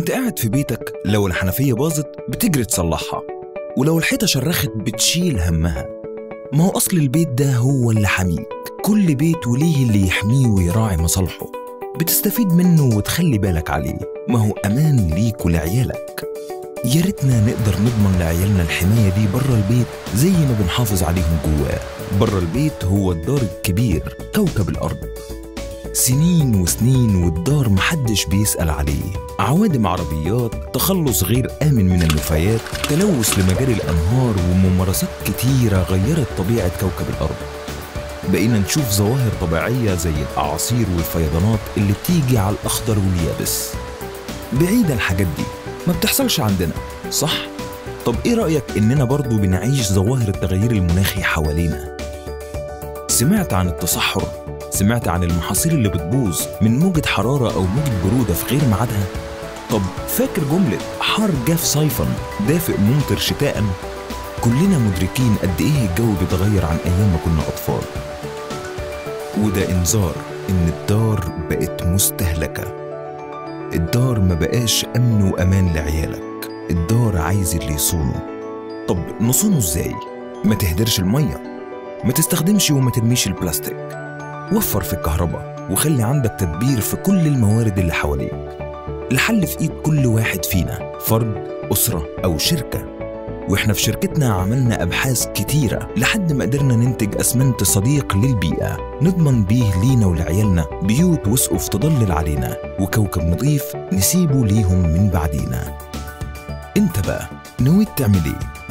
وانت قاعد في بيتك لو الحنفية باظت بتجري تصلحها ولو الحيطة شرخت بتشيل همها ما هو أصل البيت ده هو اللي حميك كل بيت وليه اللي يحميه ويراعي مصالحه بتستفيد منه وتخلي بالك عليه ما هو أمان ليك ولعيالك يا ريتنا نقدر نضمن لعيالنا الحماية دي بره البيت زي ما بنحافظ عليهم جواه بره البيت هو الدار الكبير كوكب الأرض سنين وسنين والدار محدش بيسأل عليه عوادم عربيات تخلص غير آمن من النفايات تلوث لمجاري الأنهار وممارسات كتيرة غيرت طبيعة كوكب الأرض بقينا نشوف ظواهر طبيعية زي الأعاصير والفيضانات اللي بتيجي على الأخضر واليابس بعيدة الحاجات دي ما بتحصلش عندنا صح؟ طب إيه رأيك إننا برضو بنعيش ظواهر التغيير المناخي حوالينا؟ سمعت عن التصحر سمعت عن المحاصيل اللي بتبوظ من موجة حرارة أو موجة برودة في غير ميعادها؟ طب فاكر جملة حار جاف صيفا دافئ ممطر شتاء؟ كلنا مدركين قد إيه الجو بيتغير عن أيام ما كنا أطفال وده إنذار إن الدار بقت مستهلكة الدار ما بقاش أمن وأمان لعيالك الدار عايز اللي يصونه طب نصونه إزاي؟ ما تهدرش المية ما تستخدمش وما ترميش البلاستيك وفر في الكهرباء وخلي عندك تدبير في كل الموارد اللي حواليك الحل في ايد كل واحد فينا فرد أسرة أو شركة واحنا في شركتنا عملنا أبحاث كتيرة لحد ما قدرنا ننتج أسمنت صديق للبيئة نضمن بيه لينا ولعيالنا بيوت وسقف تضلل علينا وكوكب نظيف نسيبه ليهم من بعدينا انت بقى نويت تعمل ايه؟